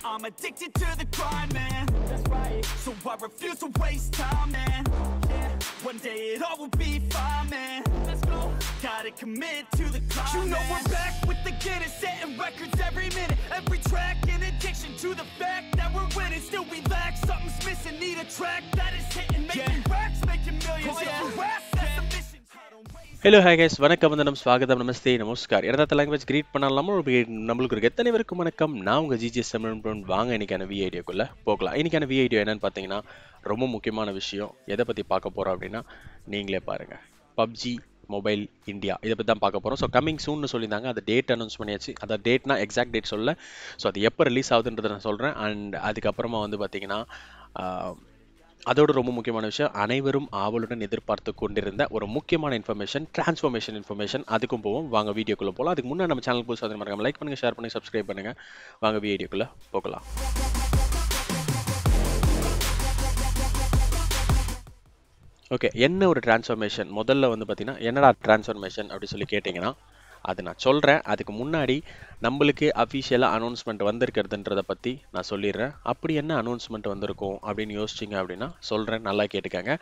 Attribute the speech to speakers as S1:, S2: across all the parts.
S1: I'm addicted to the grind, man. That's right. So I refuse to waste time, man. Yeah. One day it all will be fine, man. Let's go. Gotta commit to the climb. You know we're back with the Guinness, setting records every minute, every track. In addiction to the fact that we're winning, still we lack something's missing. Need a track that is hitting, making racks, making millions. If you ask, that's the mission. I don't waste
S2: hello hi guys வணக்கம் வந்தனம் ஸ்வாகதம் நமஸ்தே நமஸ்கார் இடத்த language greet பண்ணலாமா ஒரு நம்மளுக்கு ஒரு எத்தனை பேருக்கு வணக்கம் நான் உங்கள் ஜிஜிஎஸ் தமிழ் வாங்க இன்னைக்கான வி ஐடியோக்குள்ளே போகலாம் இன்னைக்கான வி ஐடியோ என்னன்னு பார்த்தீங்கன்னா ரொம்ப முக்கியமான விஷயம் எதை பற்றி பார்க்க போகிறோம் அப்படின்னா நீங்களே பாருங்கள் பப்ஜி மொபைல் இந்தியா இதை பற்றி தான் பார்க்க போகிறோம் ஸோ கமிங் சூன்னு சொல்லியிருந்தாங்க அது டேட் அனௌன்ஸ் பண்ணியாச்சு அந்த டேட்னா எக்ஸாக்ட் டேட் சொல்ல ஸோ அது எப்போ ரிலீஸ் ஆகுதுன்றதை நான் சொல்கிறேன் அண்ட் அதுக்கப்புறமா வந்து பார்த்தீங்கன்னா ஆஹ், அதோட ரொம்ப முக்கியமான விஷயம் அனைவரும் ஆவலுடன் எதிர்பார்த்து கொண்டிருந்த ஒரு முக்கியமான இன்ஃபர்மேஷன் டிரான்ஸ்ஃபர்மேஷன் இன்ஃபர்மேஷன் அதுக்கும் போவோம் வாங்க வீடியோக்குள்ள போகலாம் அதுக்கு முன்னாடி நம்ம சேனல் புதுசாக மறக்காம லைக் பண்ணுங்க ஷேர் பண்ணுங்க சப்ஸ்கிரைப் பண்ணுங்க வாங்க வீடியோக்குள்ள போகலாம் ஓகே என்ன ஒரு டிரான்ஸ்ஃபர்மேஷன் முதல்ல வந்து பார்த்தீங்கன்னா என்னடா டிரான்ஸ்ஃபர்மேஷன் அப்படி சொல்லி கேட்டிங்கன்னா அது நான் சொல்கிறேன் அதுக்கு முன்னாடி நம்மளுக்கு அஃபிஷியலாக அனௌன்ஸ்மெண்ட் வந்திருக்கிறதுன்றத பற்றி நான் சொல்லிடுறேன் அப்படி என்ன அனௌன்ஸ்மெண்ட் வந்திருக்கும் அப்படின்னு யோசிச்சிங்க அப்படின்னா சொல்கிறேன் நல்லா கேட்டுக்கங்க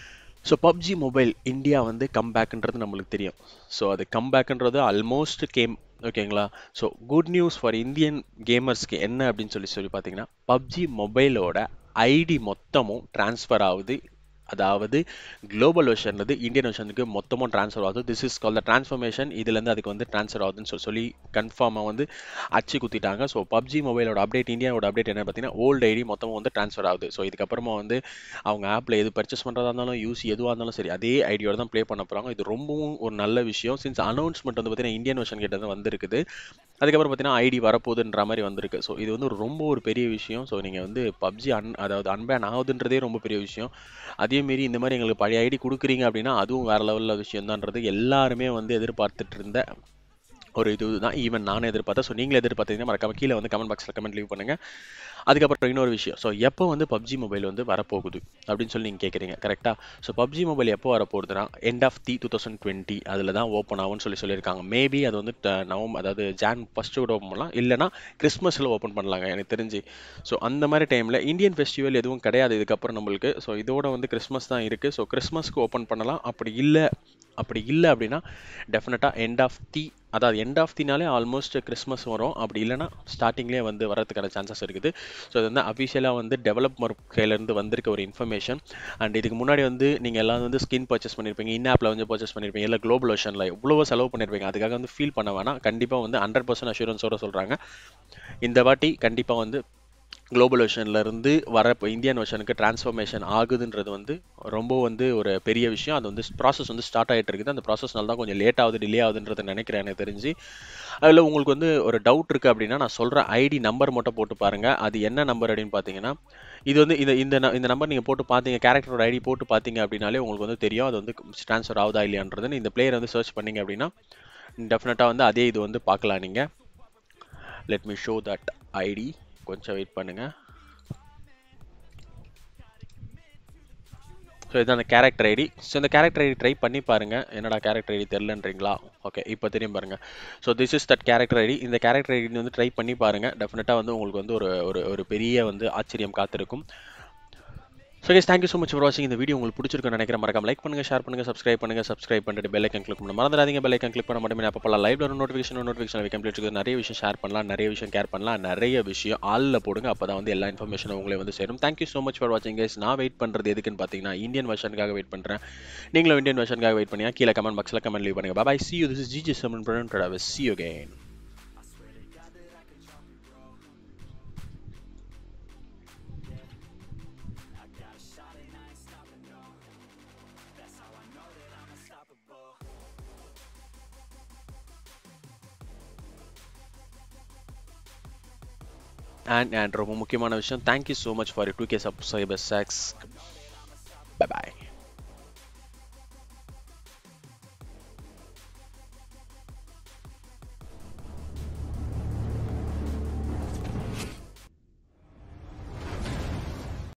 S2: ஸோ பப்ஜி மொபைல் இந்தியா வந்து கம்பேக்ன்றது நம்மளுக்கு தெரியும் ஸோ அது கம்பேக்ன்றது ஆல்மோஸ்ட் கேம் ஓகேங்களா so good news for Indian கேமர்ஸ்க்கு என்ன அப்படின்னு சொல்லி சொல்லி பார்த்தீங்கன்னா பப்ஜி மொபைலோட ஐடி மொத்தமும் ட்ரான்ஸ்ஃபர் ஆகுது அதாவது குளோபல் வெர்ஷன்லேருந்து இந்தியன் வெர்ஷனுக்கு மொத்தமும் ட்ரான்ஸ்ஃபர் ஆகுது this is call the transformation இதுலேருந்து அதுக்கு வந்து ட்ரான்ஸ்ஃபர் ஆகுதுன்னு சொல்லி சொல்லி கன்ஃபார்மாக வந்து அச்சு குத்திட்டாங்க ஸோ பப்ஜி மொபைலோட அப்டேட் இந்தியாவோட அப்டேட் என்ன பார்த்தீங்கன்னா ஓல்டு ஐடி மொத்தமும் வந்து ட்ரான்ஸ்ஃபர் ஆகுது ஸோ இதுக்கப்புறமா வந்து அவங்க ஆப்பில் எது பர்ச்சேஸ் பண்ணுறதா இருந்தாலும் யூஸ் எதுவாக இருந்தாலும் சரி அதே ஐடியோட தான் ப்ளே பண்ண போகிறாங்க இது ரொம்பவும் ஒரு நல்ல விஷயம் சின்ஸ் அனௌன்ஸ்மெண்ட் வந்து பார்த்தீங்கன்னா இந்தியன் வெர்ஷன் கிட்ட தான் வந்திருக்குது அதுக்கப்புறம் பார்த்தீங்கன்னா ஐடி வரப்போகுதுன்ற மாதிரி வந்திருக்கு ஸோ இது வந்து ஒரு ரொம்ப ஒரு பெரிய விஷயம் ஸோ நீங்கள் வந்து பப்ஜி அன் அதாவது அன்பேன் ஆகுதுன்றதே ரொம்ப பெரிய விஷயம் அதே மாரி இந்த மாதிரி எங்களுக்கு பழைய ஐடி கொடுக்குறீங்க அப்படின்னா அதுவும் வேற லெவலில் விஷயம் தான்றது எல்லாருமே வந்து எதிர்பார்த்துட்டு இருந்த ஒரு இது தான் ஈவன் நானே எதிர்பார்த்தேன் ஸோ நீங்களும் எதிர்பார்த்தீங்கன்னா மறக்காம கீழே வந்து கமெண்ட் பாக்ஸில் கமெண்ட் லீவ் பண்ணுங்க அதுக்கப்புறம் இன்னொரு விஷயம் ஸோ எப்போ வந்து பப்ஜி மொபைல் வந்து வரப்போகுது அப்படின்னு சொல்லி நீங்கள் கேட்குறீங்க கரெக்டாக ஸோ பப்ஜி மொபைல் எப்போ வரப்போகுதுன்னா end of the two thousand twenty அதில் தான் ஓப்பன் ஆகும்னு சொல்லி சொல்லியிருக்காங்க மேபி அது வந்து நவம்பர் அதாவது ஜான் ஃபஸ்ட்டு கூட ஓப்பன் பண்ணலாம் இல்லைனா கிறிஸ்மஸில் ஓப்பன் பண்ணலாங்க எனக்கு தெரிஞ்சு ஸோ அந்த மாதிரி டைமில் இந்தியன் ஃபெஸ்டிவல் எதுவும் கிடையாது இதுக்கப்புறம் நம்மளுக்கு ஸோ இதோட வந்து கிறிஸ்மஸ் தான் இருக்குது ஸோ கிறிஸ்மஸ்க்கு ஓப்பன் பண்ணலாம் அப்படி இல்லை அப்படி இல்லை அப்படின்னா டெஃபினட்டாக எண்ட் ஆஃப் தி அதாவது எண்ட் ஆஃப் தினாலே ஆல்மோஸ்ட் கிறிஸ்மஸ் வரும் அப்படி இல்லைனா ஸ்டார்டிங்லேயே வந்து வரதுக்கான சான்சஸ் இருக்குது ஸோ இது வந்து அஃபிஷியலாக வந்து டெவலப்மர் கையிலேருந்து வந்திருக்க ஒரு இன்ஃபர்மேஷன் அண்ட் இதுக்கு முன்னாடி வந்து நீங்கள் எல்லாம் வந்து ஸ்கின் பர்ச்சேஸ் பண்ணியிருப்பீங்க இன் ஆப்பில் வந்து பர்ச்சேஸ் பண்ணியிருப்பீங்க இல்லை குளோபல் வெர்ஷனில் எவ்வளோ செலவு பண்ணியிருப்பீங்க அதுக்காக வந்து ஃபீல் பண்ண வேணாம் கண்டிப்பாக வந்து ஹண்ட்ரட் பர்சன்ட் அஷூரன்ஸோட சொல்கிறாங்க இந்த வாட்டி கண்டிப்பாக வந்து குளோபல் இருந்து வர இப்போ இந்தியன் வெர்ஷனுக்கு டிரான்ஸ்ஃபர்மேஷன் ஆகுதுன்றது வந்து ரொம்ப வந்து ஒரு பெரிய விஷயம் அது வந்து ப்ராசஸ் வந்து ஸ்டார்ட் ஆகிட்டு இருக்குது அந்த ப்ராசஸ்னால தான் கொஞ்சம் லேட் ஆகுது டிலே ஆகுதுன்றதை நினைக்கிறேன் எனக்கு தெரிஞ்சு அதில் உங்களுக்கு வந்து ஒரு டவுட் இருக்குது அப்படின்னா நான் சொல்கிற ஐடி நம்பர் மட்டும் போட்டு பாருங்கள் அது என்ன நம்பர் அப்படின்னு பார்த்தீங்கன்னா இது வந்து இந்த இந்த ந- இந்த நம்பர் நீங்கள் போட்டு பார்த்தீங்க கேரக்டரோட ஐடி போட்டு பார்த்தீங்க அப்படின்னாலே உங்களுக்கு வந்து தெரியும் அது வந்து ட்ரான்ஸ்ஃபர் ஆகுதா இல்லையான்றதுன்னு இந்த பிளேயர் வந்து சர்ச் பண்ணீங்க அப்படின்னா டெஃபினட்டாக வந்து அதே இது வந்து பார்க்கலாம் நீங்கள் let me show that ID கொஞ்சம் வெயிட் பண்ணுங்க ஸோ இதான் அந்த கேரக்டர் ஐடி ஸோ இந்த கேரக்டர் ஐடி ட்ரை பண்ணி பாருங்க என்னடா கேரக்டர் ஐடி தெரிலன்றீங்களா ஓகே இப்போ தெரியும் பாருங்க so this is that character ID இந்த கேரக்டர் ஐடி வந்து ட்ரை பண்ணி பாருங்க டெஃபினட்டாக வந்து உங்களுக்கு வந்து ஒரு ஒரு ஒரு பெரிய வந்து ஆச்சரியம் காத்திருக்கும் so guys thank you so much for வாட்சிங் இந்த வீடியோ உங்களுக்கு பிடிச்சிருக்குன்னு நினைக்கிறேன் மறக்காம லைக் பண்ணுங்க ஷேர் பண்ணுங்க சப்ஸ்கிரைப் பண்ணுங்க சப்ஸ்கிரைப் பண்ணிட்டு பெல் ஐக்கன் கிளிக் பண்ண மறந்துடாதீங்க பெல் ஐக்கன் கிளிக் பண்ண மட்டுமே அப்போ லைவ்ல ஒரு நோட்டிஃபிகேஷன் நோட்டிஃபிகேஷன் வைக்க கம்ப்ளீட் இருக்குது நிறைய விஷயம் ஷேர் பண்ணலாம் நிறைய விஷயம் கேர் பண்ணலாம் நிறைய விஷயம் ஆளில் போடுங்க அப்போ தான் வந்து எல்லா இன்ஃபர்மேஷனும் உங்களே வந்து சேரும் தேங்க்யூ ஸோ மச் ஃபார் வாட்சிங் கேஸ் நான் வெயிட் பண்ணுறது எதுக்குன்னு பார்த்தீங்கன்னா இந்தியன் வெர்ஷனுக்காக வெயிட் பண்ணுறேன் நீங்களும் இந்தியன் வெர்ஷனுக்காக வெயிட் பண்ணியா கீழே கமெண்ட் பாக்ஸில் கமெண்ட் லீவ் பண்ணுங்க bye see you this is GG seven product see you again and and ரொம்ப முக்கியமான விஷயம் thank you so much for two K subscriber socks